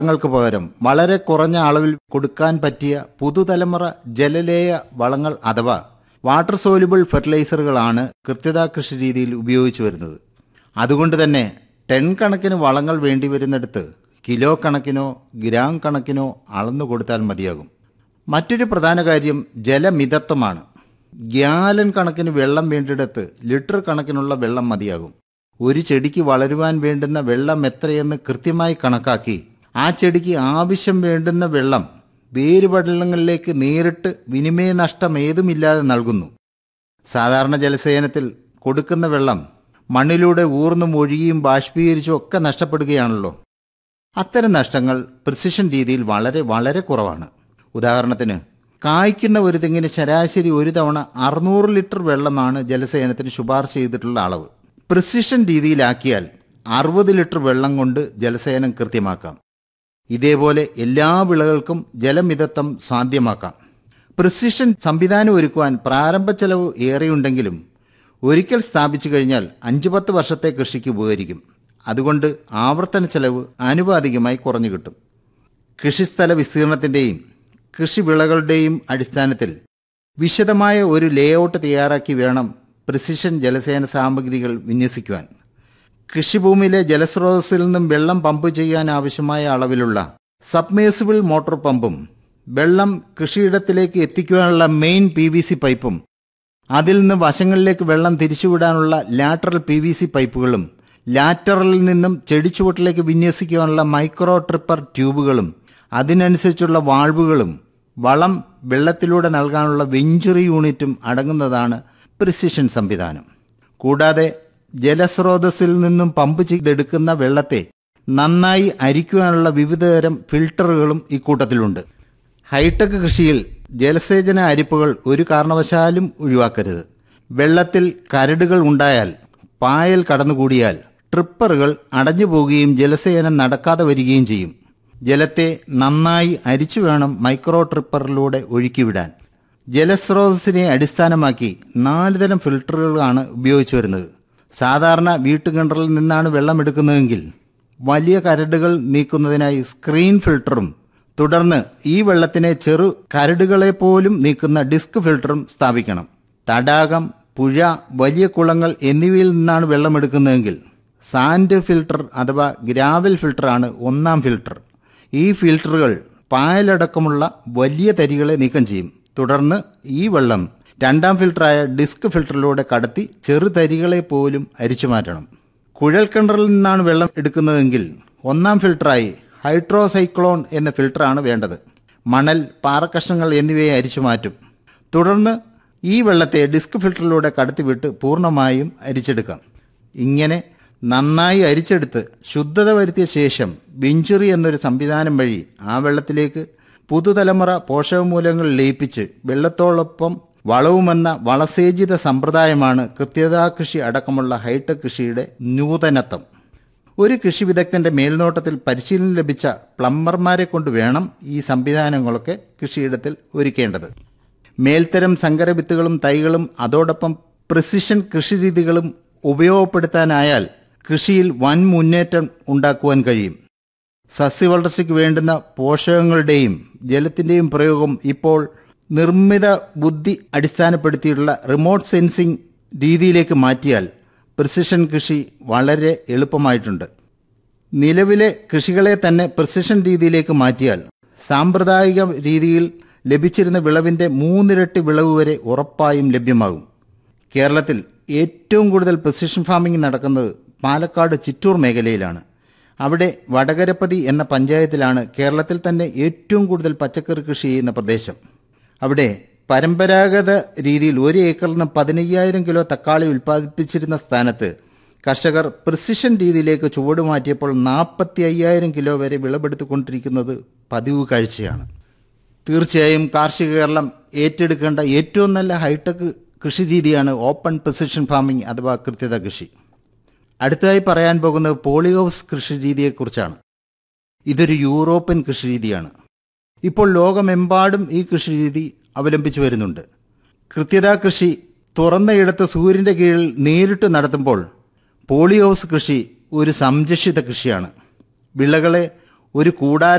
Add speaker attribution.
Speaker 1: ങ്ങൾക്ക് പകരം വളരെ കുറഞ്ഞ അളവിൽ കൊടുക്കാൻ പറ്റിയ പുതുതലമുറ ജലലേയ വളങ്ങൾ അഥവാ വാട്ടർ സോലുബിൾ ഫെർട്ടിലൈസറുകളാണ് കൃത്യതാ കൃഷി രീതിയിൽ ഉപയോഗിച്ചു വരുന്നത് അതുകൊണ്ട് തന്നെ ടെൻ കണക്കിന് വളങ്ങൾ വേണ്ടിവരുന്നിടത്ത് കിലോ കണക്കിനോ ഗ്രാം കണക്കിനോ അളന്നു കൊടുത്താൽ മതിയാകും മറ്റൊരു പ്രധാന കാര്യം ജലമിതത്വമാണ് ഗ്യാലൻ കണക്കിന് വെള്ളം വേണ്ടിയിടത്ത് ലിറ്റർ കണക്കിനുള്ള വെള്ളം മതിയാകും ഒരു ചെടിക്ക് വളരുവാൻ വേണ്ടുന്ന വെള്ളം എത്രയെന്ന് കൃത്യമായി കണക്കാക്കി ആ ചെടിക്ക് ആവശ്യം വേണ്ടുന്ന വെള്ളം വേരുപടലങ്ങളിലേക്ക് നേരിട്ട് വിനിമയ നഷ്ടം ഏതുമില്ലാതെ നൽകുന്നു സാധാരണ ജലസേചനത്തിൽ കൊടുക്കുന്ന വെള്ളം മണ്ണിലൂടെ ഊർന്നും ഒഴുകിയും ബാഷ്പീകരിച്ചും ഒക്കെ നഷ്ടപ്പെടുകയാണല്ലോ അത്തരം നഷ്ടങ്ങൾ പ്രിസിഷൻ രീതിയിൽ വളരെ വളരെ കുറവാണ് ഉദാഹരണത്തിന് കായ്ക്കുന്ന ഒരു തെങ്ങിന് ശരാശരി ഒരു തവണ അറുന്നൂറ് ലിറ്റർ വെള്ളമാണ് ജലസേചനത്തിന് ശുപാർശ ചെയ്തിട്ടുള്ള അളവ് പ്രിസിഷൻ രീതിയിലാക്കിയാൽ അറുപത് ലിറ്റർ വെള്ളം കൊണ്ട് ജലസേചനം കൃത്യമാക്കാം ഇതേപോലെ എല്ലാ വിളകൾക്കും ജലമിതത്വം സാധ്യമാക്കാം പ്രിസിഷൻ സംവിധാനം ഒരുക്കുവാൻ പ്രാരംഭ ചെലവ് ഏറെയുണ്ടെങ്കിലും ഒരിക്കൽ സ്ഥാപിച്ചു കഴിഞ്ഞാൽ അഞ്ചു പത്ത് വർഷത്തെ കൃഷിക്ക് ഉപകരിക്കും അതുകൊണ്ട് ആവർത്തന ചെലവ് ആനുപാതികമായി കുറഞ്ഞു കിട്ടും കൃഷിസ്ഥല വിസ്തീർണത്തിൻ്റെയും കൃഷിവിളകളുടെയും അടിസ്ഥാനത്തിൽ വിശദമായ ഒരു ലേഔട്ട് തയ്യാറാക്കി വേണം പ്രിസിഷൻ ജലസേന സാമഗ്രികൾ വിന്യസിക്കുവാൻ കൃഷിഭൂമിയിലെ ജലസ്രോതസ്സിൽ നിന്നും വെള്ളം പമ്പ് ചെയ്യാൻ ആവശ്യമായ അളവിലുള്ള സബ്മേഴ്സിബിൾ മോട്ടോർ പമ്പും വെള്ളം കൃഷിയിടത്തിലേക്ക് എത്തിക്കുവാനുള്ള മെയിൻ പി വി സി പൈപ്പും അതിൽ നിന്ന് വശങ്ങളിലേക്ക് വെള്ളം തിരിച്ചുവിടാനുള്ള ലാറ്ററൽ പി വി സി പൈപ്പുകളും ലാറ്ററലിൽ നിന്നും ചെടിച്ചുവട്ടിലേക്ക് വിന്യസിക്കുവാനുള്ള മൈക്രോ ട്രിപ്പർ ട്യൂബുകളും അതിനനുസരിച്ചുള്ള വാൾവുകളും വളം വെള്ളത്തിലൂടെ നൽകാനുള്ള വെഞ്ചുറി യൂണിറ്റും അടങ്ങുന്നതാണ് പ്രിസിഷൻ സംവിധാനം കൂടാതെ ജലസ്രോതസ്സിൽ നിന്നും പമ്പ് ചെയ്തെടുക്കുന്ന വെള്ളത്തെ നന്നായി അരിക്കുവാനുള്ള വിവിധതരം ഫിൽട്ടറുകളും ഇക്കൂട്ടത്തിലുണ്ട് ഹൈടെക് കൃഷിയിൽ ജലസേചന അരിപ്പുകൾ ഒരു കാരണവശാലും ഒഴിവാക്കരുത് വെള്ളത്തിൽ കരടുകൾ ഉണ്ടായാൽ പായൽ കടന്നുകൂടിയാൽ ട്രിപ്പറുകൾ അടഞ്ഞു പോവുകയും ജലസേചനം നടക്കാതെ വരികയും ചെയ്യും ജലത്തെ നന്നായി അരിച്ചു വേണം മൈക്രോ ട്രിപ്പറിലൂടെ ഒഴുക്കിവിടാൻ ജലസ്രോതസ്സിനെ അടിസ്ഥാനമാക്കി നാല് തരം ഫിൽട്ടറുകളാണ് ഉപയോഗിച്ചു വരുന്നത് സാധാരണ വീട്ടുകിണറിൽ നിന്നാണ് വെള്ളം എടുക്കുന്നതെങ്കിൽ വലിയ കരടുകൾ നീക്കുന്നതിനായി സ്ക്രീൻ ഫിൽട്ടറും തുടർന്ന് ഈ വെള്ളത്തിനെ ചെറു കരടുകളെ പോലും നീക്കുന്ന ഡിസ്ക് ഫിൽട്ടറും സ്ഥാപിക്കണം തടാകം പുഴ വലിയ കുളങ്ങൾ എന്നിവയിൽ നിന്നാണ് വെള്ളം എടുക്കുന്നതെങ്കിൽ സാൻഡ് ഫിൽട്ടർ അഥവാ ഗ്രാവൽ ഫിൽട്ടറാണ് ഒന്നാം ഫിൽട്ടർ ഈ ഫിൽട്ടറുകൾ പായലടക്കമുള്ള വലിയ തരികളെ നീക്കം ചെയ്യും തുടർന്ന് ഈ വെള്ളം രണ്ടാം ഫിൽട്ടറായ ഡിസ്ക് ഫിൽട്ടറിലൂടെ കടത്തി ചെറുതരികളെ പോലും അരിച്ചു മാറ്റണം കുഴൽക്കിണറിൽ നിന്നാണ് വെള്ളം എടുക്കുന്നതെങ്കിൽ ഒന്നാം ഫിൽട്ടറായി ഹൈഡ്രോസൈക്ലോൺ എന്ന ഫിൽട്ടറാണ് വേണ്ടത് മണൽ പാറക്കഷ്ണങ്ങൾ എന്നിവയെ അരിച്ചു മാറ്റും തുടർന്ന് ഈ വെള്ളത്തെ ഡിസ്ക് ഫിൽട്ടറിലൂടെ കടത്തിവിട്ട് പൂർണ്ണമായും അരിച്ചെടുക്കാം ഇങ്ങനെ നന്നായി അരിച്ചെടുത്ത് ശുദ്ധത വരുത്തിയ ശേഷം വെഞ്ചുറി എന്നൊരു സംവിധാനം വഴി ആ വെള്ളത്തിലേക്ക് പുതുതലമുറ പോഷകമൂലങ്ങൾ ലയിപ്പിച്ച് വെള്ളത്തോടൊപ്പം വളവുമെന്ന വളസേചിത സമ്പ്രദായമാണ് കൃത്യതാ കൃഷി അടക്കമുള്ള ഹൈടെക് കൃഷിയുടെ നൂതനത്വം ഒരു കൃഷി വിദഗ്ധന്റെ മേൽനോട്ടത്തിൽ പരിശീലനം ലഭിച്ച പ്ലംബർമാരെ കൊണ്ട് വേണം ഈ സംവിധാനങ്ങളൊക്കെ കൃഷിയിടത്തിൽ ഒരുക്കേണ്ടത് മേൽത്തരം സങ്കരവിത്തുകളും തൈകളും അതോടൊപ്പം പ്രിസിഷൻ കൃഷിരീതികളും ഉപയോഗപ്പെടുത്താനായാൽ കൃഷിയിൽ വൻ മുന്നേറ്റം ഉണ്ടാക്കുവാൻ കഴിയും സസ്യവളർച്ചയ്ക്ക് വേണ്ടുന്ന പോഷകങ്ങളുടെയും ജലത്തിൻ്റെയും പ്രയോഗം ഇപ്പോൾ നിർമ്മിത ബുദ്ധി അടിസ്ഥാനപ്പെടുത്തിയിട്ടുള്ള റിമോട്ട് സെൻസിംഗ് രീതിയിലേക്ക് മാറ്റിയാൽ പ്രിസിഷൻ കൃഷി വളരെ എളുപ്പമായിട്ടുണ്ട് നിലവിലെ കൃഷികളെ തന്നെ പ്രിസിഷൻ രീതിയിലേക്ക് മാറ്റിയാൽ സാമ്പ്രദായിക രീതിയിൽ ലഭിച്ചിരുന്ന വിളവിൻ്റെ മൂന്നിരട്ടി വിളവ് വരെ ഉറപ്പായും ലഭ്യമാകും കേരളത്തിൽ ഏറ്റവും കൂടുതൽ പ്രിസിഷൻ ഫാമിംഗ് നടക്കുന്നത് പാലക്കാട് ചിറ്റൂർ മേഖലയിലാണ് അവിടെ വടകരപ്പതി എന്ന പഞ്ചായത്തിലാണ് കേരളത്തിൽ തന്നെ ഏറ്റവും കൂടുതൽ പച്ചക്കറി കൃഷി ചെയ്യുന്ന പ്രദേശം അവിടെ പരമ്പരാഗത രീതിയിൽ ഒരു ഏക്കറിൽ നിന്ന് പതിനയ്യായിരം കിലോ തക്കാളി ഉൽപ്പാദിപ്പിച്ചിരുന്ന സ്ഥാനത്ത് കർഷകർ പ്രിസിഷൻ രീതിയിലേക്ക് ചുവട് മാറ്റിയപ്പോൾ നാൽപ്പത്തി അയ്യായിരം കിലോ വരെ വിളവെടുത്തുകൊണ്ടിരിക്കുന്നത് പതിവ് കാഴ്ചയാണ് തീർച്ചയായും കാർഷിക കേരളം ഏറ്റെടുക്കേണ്ട ഏറ്റവും നല്ല ഹൈടെക് കൃഷി രീതിയാണ് ഓപ്പൺ പ്രിസിഷൻ ഫാമിംഗ് അഥവാ കൃത്യത കൃഷി അടുത്തതായി പറയാൻ പോകുന്നത് പോളിഹൗസ് കൃഷി രീതിയെക്കുറിച്ചാണ് ഇതൊരു യൂറോപ്യൻ കൃഷി രീതിയാണ് ഇപ്പോൾ ലോകമെമ്പാടും ഈ കൃഷി രീതി അവലംബിച്ചു വരുന്നുണ്ട് കൃത്യതാ കൃഷി തുറന്ന ഇടത്ത് സൂര്യൻ്റെ കീഴിൽ നേരിട്ട് നടത്തുമ്പോൾ പോളിഹൗസ് കൃഷി ഒരു സംരക്ഷിത കൃഷിയാണ് വിളകളെ ഒരു കൂടാര